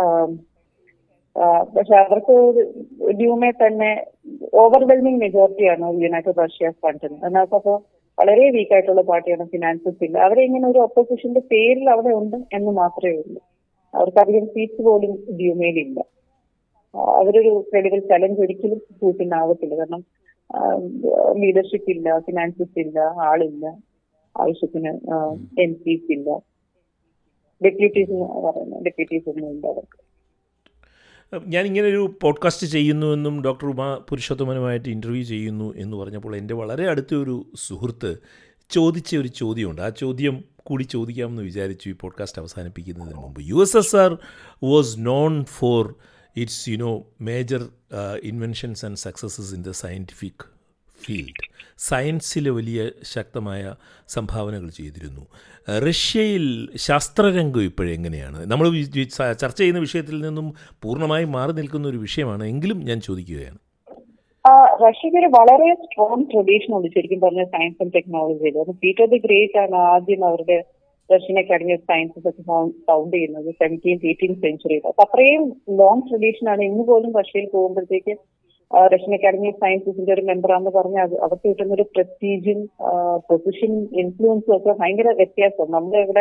പക്ഷെ അവർക്ക് ഡ്യൂമെ തന്നെ ഓവർവെൽമിംഗ് മെജോറിറ്റിയാണ് യുണൈറ്റഡ് റഷ്യ ഫണ്ടിന് അതിനകത്തപ്പോ വളരെ വീക്ക് ആയിട്ടുള്ള പാർട്ടിയാണ് ഫിനാൻസസ് ഇല്ല അവരെ ഇങ്ങനെ ഒരു ഒപ്പോസിഷന്റെ പേരിൽ അവിടെ ഉണ്ട് എന്ന് മാത്രമേ ഉള്ളൂ അവർക്ക് അധികം സീറ്റ്സ് പോലും ഡ്യൂമയിലില്ല അവരൊരു ക്രെഡിബിൾ ചലഞ്ച് ഒരിക്കലും കൂട്ടിനാവത്തില്ല കാരണം ലീഡർഷിപ്പ് ഇല്ല ഫിനാൻസസ് ഇല്ല ആളില്ല ആവശ്യത്തിന് എം പിസ് ഇല്ല ഡെപ്യൂട്ടീസ് പറയുന്നത് ഡെപ്യൂട്ടീസ് ഒന്നും ഇല്ല അവർക്ക് ഞാൻ ഇങ്ങനെ ഒരു പോഡ്കാസ്റ്റ് ചെയ്യുന്നുവെന്നും ഡോക്ടർ ഉമ പുരുഷോത്തമനുമായിട്ട് ഇൻ്റർവ്യൂ ചെയ്യുന്നു എന്ന് പറഞ്ഞപ്പോൾ എൻ്റെ വളരെ അടുത്ത ഒരു സുഹൃത്ത് ചോദിച്ച ഒരു ചോദ്യമുണ്ട് ആ ചോദ്യം കൂടി ചോദിക്കാമെന്ന് വിചാരിച്ചു ഈ പോഡ്കാസ്റ്റ് അവസാനിപ്പിക്കുന്നതിന് മുമ്പ് U S S R was known for its you know major inventions and successes in the scientific field സയൻസിൽ വലിയ ശക്തമായ സംഭാവനകൾ ചെയ്തിരുന്നു റഷ്യയിൽ ശാസ്ത്രരംഗം ഇപ്പോഴെങ്ങനെയാണ് നമ്മൾ ചർച്ച ചെയ്യുന്ന വിഷയത്തിൽ നിന്നും പൂർണ്ണമായി മാറി നിൽക്കുന്ന ഒരു വിഷയമാണ് എങ്കിലും ഞാൻ ചോദിക്കുകയാണ് റഷ്യക്ക് ഒരു വളരെ സ്ട്രോങ് ട്രഡീഷൻ ഉണ്ട് ശരിക്കും പറഞ്ഞ സയൻസ് ആൻഡ് ടെക്നോളജിയിൽ അത് പീറ്റർ ദി ഗ്രേറ്റ് ആണ് ആദ്യം അവരുടെ റഷ്യൻ അക്കാഡമി ഓഫ് സയൻസസ് ഒക്കെ ഫൗണ്ട് ചെയ്യുന്നത് സെവൻറ്റീൻത് എയ്റ്റീൻത് സെഞ്ചുറിയിൽ അപ്പൊ അത്രയും ലോങ് ട്രഡീഷൻ ആണ് ഇന്ന് പോലും റഷ്യയിൽ പോകുമ്പോഴത്തേക്ക് റഷ്യൻ അക്കാഡമി ഓഫ് സയൻസസിന്റെ ഒരു മെമ്പറാന്ന് പറഞ്ഞാൽ അത് അവർക്ക് കിട്ടുന്ന ഒരു പ്രസ്റ്റീജും പൊസിഷൻ ഇൻഫ്ലുവൻസും ഒക്കെ ഭയങ്കര വ്യത്യാസം നമ്മുടെ ഇവിടെ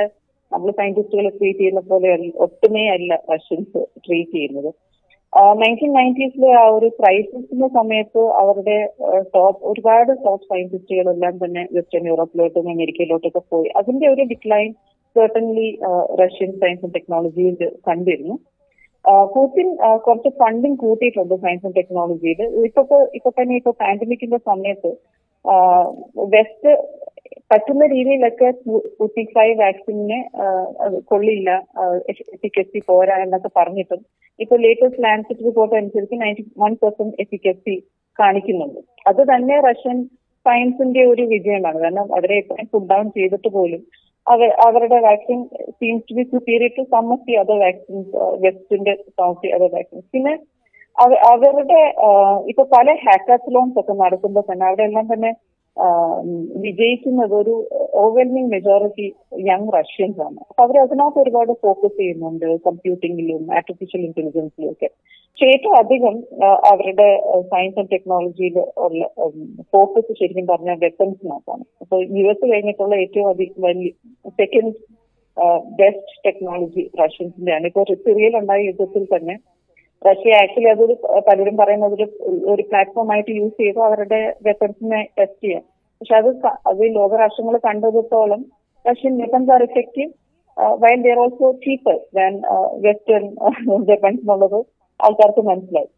നമ്മൾ സയന്റിസ്റ്റുകളെ ട്രീറ്റ് ചെയ്യുന്ന പോലെ ഒട്ടുമേ അല്ല റഷ്യൻസ് ട്രീറ്റ് ചെയ്യുന്നത് നയൻറ്റീൻ നയൻറ്റീസിലെ ആ ഒരു ക്രൈസിസിന്റെ സമയത്ത് അവരുടെ ടോപ്പ് ഒരുപാട് ടോപ്പ് സയന്റിസ്റ്റുകളെല്ലാം തന്നെ വെസ്റ്റേൺ യൂറോപ്പിലോട്ടും അമേരിക്കയിലോട്ടൊക്കെ പോയി അതിന്റെ ഒരു decline certainly Russian science and ടെക്നോളജിയിൽ കണ്ടിരുന്നു പുതിൻ കുറച്ച് ഫണ്ടിങ് കൂട്ടിയിട്ടുണ്ട് സയൻസ് ആൻഡ് ടെക്നോളജിയിൽ ഇപ്പൊ ഇപ്പൊ തന്നെ ഇപ്പൊ പാൻഡമിക്കിന്റെ സമയത്ത് വെസ്റ്റ് പറ്റുന്ന രീതിയിലൊക്കെ സ്പുട്നിക് ഫൈവ് വാക്സിനെ കൊള്ളില്ല എഫിക്കസി പോരാ എന്നൊക്കെ പറഞ്ഞിട്ടും ഇപ്പൊ ലേറ്റസ്റ്റ് ലാൻഡ്സെറ്റ് റിപ്പോർട്ട് അനുസരിച്ച് നയൻറ്റി വൺ പെർസെന്റ് എഫിക്കസി കാണിക്കുന്നുണ്ട് അത് തന്നെ റഷ്യൻ സയൻസിന്റെ ഒരു വിജയമാണ് കാരണം അവരെ എപ്പോഴും പുഡ് ഡൗൺ ചെയ്തിട്ട് പോലും അവർ അവരുടെ vaccine seems to be superior to some of the other vaccines വെസ്റ്റിന്റെ some of the other vaccines പിന്നെ അവരുടെ ഇപ്പൊ പല ഹാക്കാത്ലോൺസ് ഒക്കെ നടക്കുമ്പോൾ തന്നെ അവിടെ എല്ലാം തന്നെ വിജയിക്കുന്നത് ഒരു ഓവർവെൽമിംഗ് മെജോറിറ്റി യങ് റഷ്യൻസ് ആണ് അപ്പൊ അവർ അതിനകത്ത് ഒരുപാട് ഫോക്കസ് ചെയ്യുന്നുണ്ട് കമ്പ്യൂട്ടിങ്ങിലും ആർട്ടിഫിഷ്യൽ ഇന്റലിജൻസിലും ഒക്കെ പക്ഷെ ഏറ്റവും അധികം അവരുടെ സയൻസ് ആൻഡ് ടെക്നോളജിയിൽ ഉള്ള ഫോക്കസ് ശരിക്കും പറഞ്ഞാൽ വെപ്പൺസിനകത്താണ് അപ്പൊ യു എസ് കഴിഞ്ഞിട്ടുള്ള ഏറ്റവും അധികം വലിയ സെക്കൻഡ് ബെസ്റ്റ് ടെക്നോളജി റഷ്യൻസിന്റെ ആണ് ഇപ്പൊ സിറിയയിൽ ഉണ്ടായ യുദ്ധത്തിൽ തന്നെ റഷ്യ ആക്ച്വലി അതൊരു പലരും പറയുന്നത് ഒരു ഒരു പ്ലാറ്റ്ഫോം ആയിട്ട് യൂസ് ചെയ്തു അവരുടെ വെപ്പൺസിനെ ടെസ്റ്റ് ചെയ്യാം പക്ഷെ അത് അത് ലോകരാഷ്ട്രങ്ങൾ കണ്ടതിടത്തോളം Russian weapons are effective while they also cheaper than western weapons എന്നുള്ളത് ആൾക്കാർക്ക് മനസ്സിലായി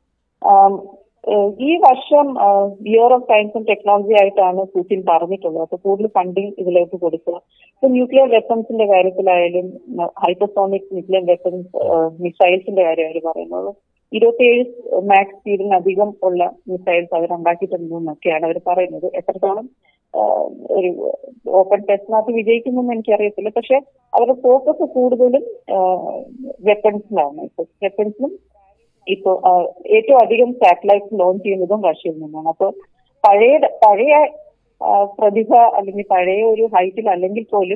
ഈ വർഷം year of science and technology ആയിട്ടാണ് പുടിൻ പറഞ്ഞിട്ടുള്ളത് അപ്പൊ കൂടുതൽ ഫണ്ടിങ് ഇതിലേക്ക് കൊടുക്കുക ഇപ്പൊ ന്യൂക്ലിയർ വെപ്പൺസിന്റെ കാര്യത്തിലായാലും ഹൈപ്പർസോണിക് ന്യൂക്ലിയർ വെപ്പൺസ് മിസൈൽസിന്റെ കാര്യമായാലും പറയുന്നത് ഇരുപത്തിയേഴ് മാക്സ് സ്പീഡിനധികം ഉള്ള മിസൈൽസ് അവർ ഉണ്ടാക്കിയിട്ടുണ്ടെന്നൊക്കെയാണ് അവർ പറയുന്നത് എത്രത്തോളം ഒരു ഓപ്പൺ ടെസ്റ്റിനകത്ത് വിജയിക്കുമെന്ന് എനിക്കറിയത്തില്ല പക്ഷെ അവരുടെ ഫോക്കസ് കൂടുതലും വെപ്പൺസിലാണ് ഇപ്പൊ വെപ്പൺസിലും ഇപ്പോ ഏറ്റവും അധികം സാറ്റലൈറ്റ്സ് ലോഞ്ച് ചെയ്യുന്നതും റഷ്യയിൽ നിന്നാണ് അപ്പൊ പഴയ പഴയ പ്രതിഭ അല്ലെങ്കിൽ പഴയ ഒരു ഹൈറ്റിൽ അല്ലെങ്കിൽ പോലും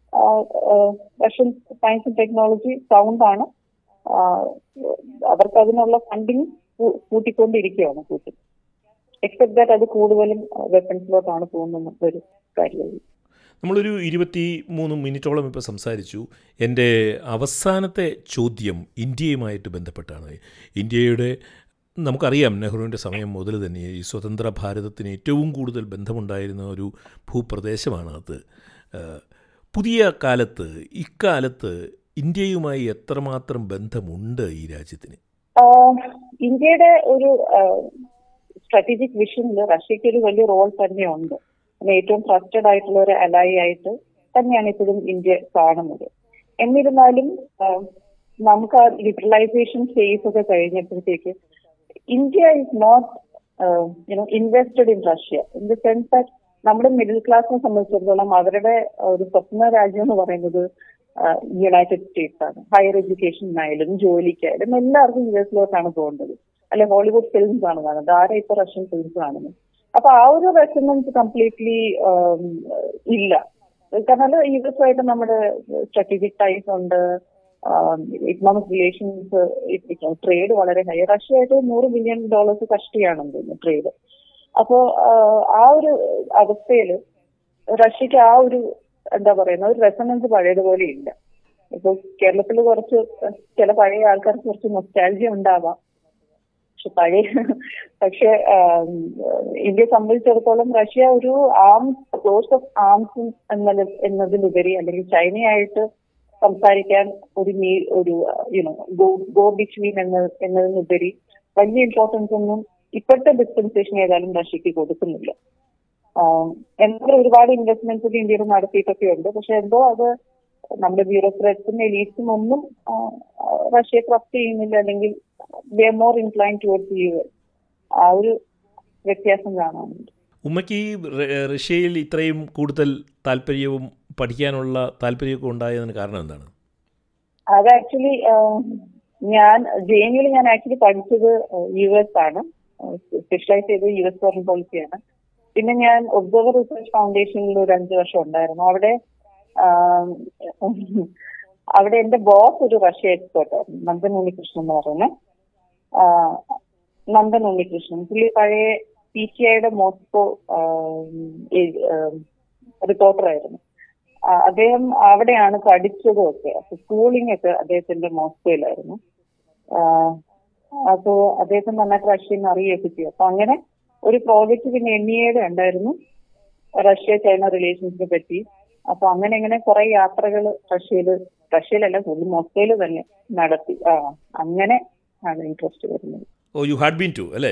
Russian science and technology sound ആണ് അവർക്ക് അതിനുള്ള ഫണ്ടിങ് കൂട്ടിക്കൊണ്ടിരിക്കുകയാണ് കൂട്ടി എക്സെപ്റ്റ് ദാറ്റ് അത് കൂടുതലും വെപ്പൺസിലോട്ടാണ് പോകുന്നത് ഒരു കാര്യമായി നമ്മളൊരു ഇരുപത്തി മൂന്ന് മിനിറ്റോളം ഇപ്പോൾ സംസാരിച്ചു എൻ്റെ അവസാനത്തെ ചോദ്യം ഇന്ത്യയുമായിട്ട് ബന്ധപ്പെട്ടാണ് ഇന്ത്യയുടെ നമുക്കറിയാം നെഹ്റുവിൻ്റെ സമയം മുതൽ തന്നെ ഈ സ്വതന്ത്ര ഭാരതത്തിന് ഏറ്റവും കൂടുതൽ ബന്ധമുണ്ടായിരുന്ന ഒരു ഭൂപ്രദേശമാണ് അത് പുതിയ കാലത്ത് ഇക്കാലത്ത് ഇന്ത്യയുമായി എത്രമാത്രം ബന്ധമുണ്ട് ഈ രാജ്യത്തിന് ഇന്ത്യയുടെ ഒരു സ്ട്രാറ്റജിക് വിഷനിൽ റഷ്യക്ക് ഒരു വലിയ റോൾ തന്നെയുണ്ട് ഏറ്റവും ട്രസ്റ്റഡ് ആയിട്ടുള്ള ഒരു അലായി ആയിട്ട് തന്നെയാണ് ഇപ്പോഴും ഇന്ത്യ കാണുന്നത് എന്നിരുന്നാലും നമുക്ക് ആ ലിബറലൈസേഷൻ ഫേസ് ഒക്കെ കഴിഞ്ഞപ്പോഴത്തേക്ക് India is not you know invested in Russia in the sense that നമ്മുടെ മിഡിൽ ക്ലാസിനെ സംബന്ധിച്ചിടത്തോളം അവരുടെ ഒരു സ്വപ്ന രാജ്യം എന്ന് പറയുന്നത് യുണൈറ്റഡ് സ്റ്റേറ്റ്സ് ആണ് ഹയർ എഡ്യൂക്കേഷനായാലും ജോലിക്കായാലും എല്ലാവർക്കും യു എസിലോട്ടാണ് പോകേണ്ടത് അല്ലെ ഹോളിവുഡ് ഫിലിംസ് ആണ് കാണുന്നത് ആരെ ഇപ്പൊ റഷ്യൻ ഫിലിംസ് കാണുന്നത് അപ്പൊ ആ ഒരു റെസണൻസ് കംപ്ലീറ്റ്ലി ഇല്ല കാരണം യു എസ് ആയിട്ട് നമ്മുടെ സ്ട്രാറ്റജിക് ടൈസ് ഉണ്ട് ഇക്കണോമിക് റിലേഷൻസ് ട്രേഡ് വളരെ ഹൈ റഷ്യ ആയിട്ട് നൂറ് ബില്യൺ ഡോളേഴ്സ് കഷ്ടിയാണെന്ന് തോന്നുന്നു ട്രേഡ് അപ്പോ ആ ഒരു അവസ്ഥയിൽ റഷ്യക്ക് ആ ഒരു എന്താ പറയുന്ന ഒരു റെസണൻസ് പഴയതുപോലെ ഇല്ല ഇപ്പൊ കേരളത്തിൽ കുറച്ച് ചില പഴയ ആൾക്കാർക്ക് കുറച്ച് നൊസ്റ്റാലജി ഉണ്ടാവാം പക്ഷെ പഴയ പക്ഷെ ഇന്ത്യയെ സംബന്ധിച്ചിടത്തോളം റഷ്യ ഒരു ആംസ് സോഴ്സ് ഓഫ് ആംസ് എന്നത് എന്നതിലുപരി അല്ലെങ്കിൽ ചൈനയായിട്ട് സംസാരിക്കാൻ ഒരു മീ ഒരു യുനോ ഗോ ഗോ ബിറ്റ്വീൻ എന്ന എന്നതിനുപരി വലിയ ഇമ്പോർട്ടൻസ് ഒന്നും ഇപ്പോഴത്തെ ഡിസ്പെൻസേഷൻ ഏതായാലും റഷ്യക്ക് കൊടുക്കുന്നില്ല എന്നാലും ഒരുപാട് ഇൻവെസ്റ്റ്മെന്റ്സ് ഇന്ത്യയിൽ നടത്തിയിട്ടൊക്കെ ഉണ്ട് പക്ഷെ എന്തോ അത് നമ്മുടെ ബ്യൂറോക്രാറ്റ്സും എലീറ്റ്സും ഒന്നും റഷ്യയെ ട്രസ്റ്റ് ചെയ്യുന്നില്ല അല്ലെങ്കിൽ they more incline towards U S ആ ഒരു വ്യത്യാസം കാണാനുണ്ട് ഉമ്മയ്ക്ക് ഈ റഷ്യയിൽ ഇത്രയും കൂടുതൽ താല്പര്യവും പഠിക്കാനുള്ള താല്പര്യമൊക്കെ ഉണ്ടായതിന് കാരണം എന്താണ് അത് ആക്ച്വലി ഞാൻ ജെ എൻ യുയിൽ ഞാൻ ആക്ച്വലി പഠിച്ചത് യു എസ് ആണ് സ്പെഷ്യലൈസ് ചെയ്തത് യു എസ് ഫോറിൻ പോളിസിയാണ് പിന്നെ ഞാൻ ഒബ്സർവർ റിസർച്ച് ഫൗണ്ടേഷനിൽ ഒരു അഞ്ചു വർഷം ഉണ്ടായിരുന്നു അവിടെ അവിടെ എന്റെ ബോസ് ഒരു റഷ്യ എക്സ്പേർട്ട് ആയിരുന്നു നന്ദൻ ഉണ്ണികൃഷ്ണൻ എന്ന് പറയുന്നത് നന്ദൻ ഉണ്ണികൃഷ്ണൻ പുള്ളി പഴയ പി ടി ഐയുടെ മോസ്കോ റിപ്പോർട്ടർ ആയിരുന്നു ആ, അദ്ദേഹം അവിടെയാണ് പഠിച്ചതും ഒക്കെ അപ്പൊ സ്കൂളിംഗ് ഒക്കെ അദ്ദേഹത്തിന്റെ മോസ്കോയിലായിരുന്നു ആ, അപ്പോ അദ്ദേഹത്തിന് നന്നായിട്ട് റഷ്യൻ അറിയുകയൊക്കെ ചെയ്യും അപ്പൊ അങ്ങനെ ഒരു പ്രോജക്റ്റ് പിന്നെ എൻ ഇ എയുടെ ഉണ്ടായിരുന്നു റഷ്യ ചൈന റിലേഷൻസിനെ പറ്റി അപ്പൊ അങ്ങനെ ഇങ്ങനെ കുറെ യാത്രകൾ റഷ്യയില് റഷ്യയിലല്ല കൂടുതൽ മോസ്കോയിൽ തന്നെ നടത്തി ആ അങ്ങനെ ആണ് ഇൻട്രസ്റ്റ് വരുന്നത് oh you had been to അല്ലേ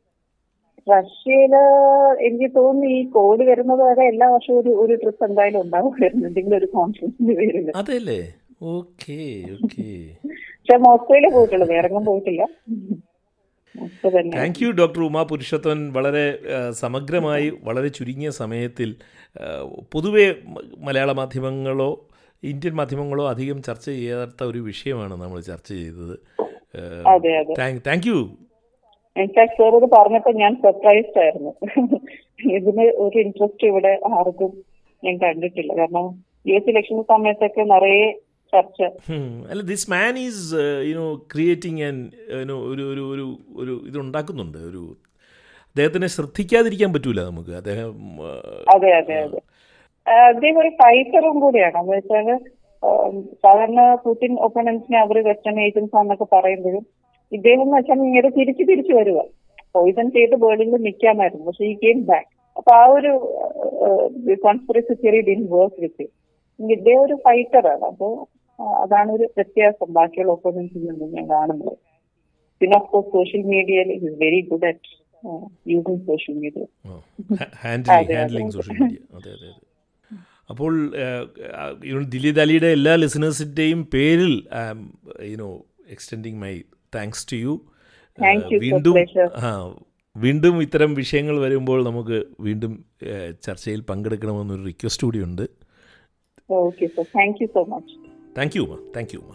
റഷ്യയില് എനിക്ക് തോന്നുന്നു ഈ കോവിഡ് വരുന്നത് വരെ എല്ലാ വർഷവും ഒരു ഒരു ട്രിപ്പ് എന്തായാലും ഉണ്ടാവുമായിരുന്നു എന്തെങ്കിലും ഒരു കോൺഫറൻസിന്റെ പേരിൽ അതെല്ലേ ഓക്കെ ഓക്കെ പക്ഷെ മോസ്കോയിലേ പോയിട്ടുള്ളൂ വേറെ എങ്ങും പോയിട്ടില്ല മോസ്കോ തന്നെ thank you doctor Uma Purushothaman വളരെ ആ, സമഗ്രമായി വളരെ ചുരുങ്ങിയ സമയത്തിൽ ആ, പൊതുവെ മ- മലയാള മാധ്യമങ്ങളോ ഇന്ത്യൻ മാധ്യമങ്ങളോ അധികം ചർച്ച ചെയ്യാത്ത ഒരു വിഷയമാണ് നമ്മൾ ചർച്ച ചെയ്തത് അതെ അതെ താങ്ക് യു ഇൻഫാക്ട് സാർ ഇത് പറഞ്ഞപ്പോ ഞാൻ സർപ്രൈസ്ഡ് ആയിരുന്നു ഇതിന് ഒരു ഇൻട്രസ്റ്റ് ഇവിടെ ആർക്കും ഞാൻ കണ്ടിട്ടില്ല കാരണം യു എസ് ഇലക്ഷൻ സമയത്തൊക്കെ നിറയെ ചർച്ച അല്ല this man is you know creating and you know ഒരു ഒരു ഒരു ഒരു ഇതുണ്ടാക്കുന്നുണ്ട് ഒരു അദ്ദേഹത്തിനെ ശ്രദ്ധിക്കാതിരിക്കാൻ പറ്റൂല നമുക്ക് അദ്ദേഹം ആ, അതെ അതെ അതെ ആ, അദ്ദേഹം ഒരു ഫൈറ്ററും കൂടിയാണ് എന്ന് വെച്ചാല് ആം, സാധാരണ പുതിൻ ഒപ്പണൻസിനെ അവർ വെസ്റ്റേൺ ഏജൻസ് ആണെന്നൊക്കെ പറയുമ്പോഴും ഇദ്ദേഹം എന്ന് വെച്ചാൽ ഇങ്ങനെ തിരിച്ചു തിരിച്ചു വരിക പോയിസൺ ചെയ്ത് ബേർഡിൽ നിൽക്കാമായിരുന്നു പക്ഷെ ഈ ഗെയിം ബാക്ക് അപ്പൊ ആ ഒരു കോൺസ്പിറസി തിയറി ഡിൻ വർക്ക് വിത്ത് ഇദ്ദേഹം ഒരു ഫൈറ്ററാണ് അപ്പൊ ആ, അതാണ് ഒരു വ്യത്യാസം ബാക്കിയുള്ള ഒപ്പണൻസിൽ നിന്ന് ഞാൻ കാണുന്നത് പിന്നെ ഓഫ് കോഴ്സ് സോഷ്യൽ മീഡിയയിൽ is very good at using social media handling അതെ, ഹാൻഡിലിംഗ് അതെ. സോഷ്യൽ മീഡിയ അതെ അതെ അതെ അപ്പോൾ ദിലീപ് അലിയുടെ എല്ലാ ലിസണേഴ്സിൻ്റെയും പേരിൽ you know extending my thanks to you Thank you, sir. വീണ്ടും Pleasure. ആ വീണ്ടും ഇത്തരം വിഷയങ്ങൾ വരുമ്പോൾ നമുക്ക് വീണ്ടും ആ, ചർച്ചയിൽ പങ്കെടുക്കണമെന്നൊരു റിക്വസ്റ്റ് കൂടിയുണ്ട് okay sir thank you so much thank you Uma thank you Uma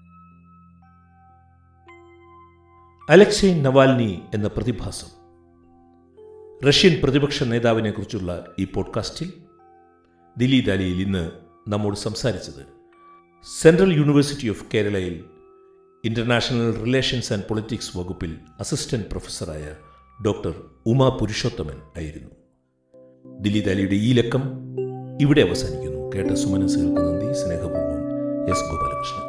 Alexei Navalny എന്ന പ്രതിഭാസം റഷ്യൻ പ്രതിപക്ഷ നേതാവിനെ കുറിച്ചുള്ള ഈ പോഡ്കാസ്റ്റിൽ ദിലീപ് അലിയിൽ ഇന്ന് നമ്മോട് സംസാരിച്ചത് സെൻട്രൽ യൂണിവേഴ്സിറ്റി ഓഫ് കേരളയിൽ ഇന്റർനാഷണൽ റിലേഷൻസ് ആൻഡ് പൊളിറ്റിക്സ് വകുപ്പിൽ അസിസ്റ്റന്റ് പ്രൊഫസറായ ഡോക്ടർ ഉമ പുരുഷോത്തമൻ ആയിരുന്നു ദിലീപ് അലിയുടെ ഈ ലക്കം ഇവിടെ അവസാനിക്കുന്നു കേട്ട സുമനസുകൾക്ക് നന്ദി സ്നേഹപൂർവ്വം എസ് ഗോപാലകൃഷ്ണൻ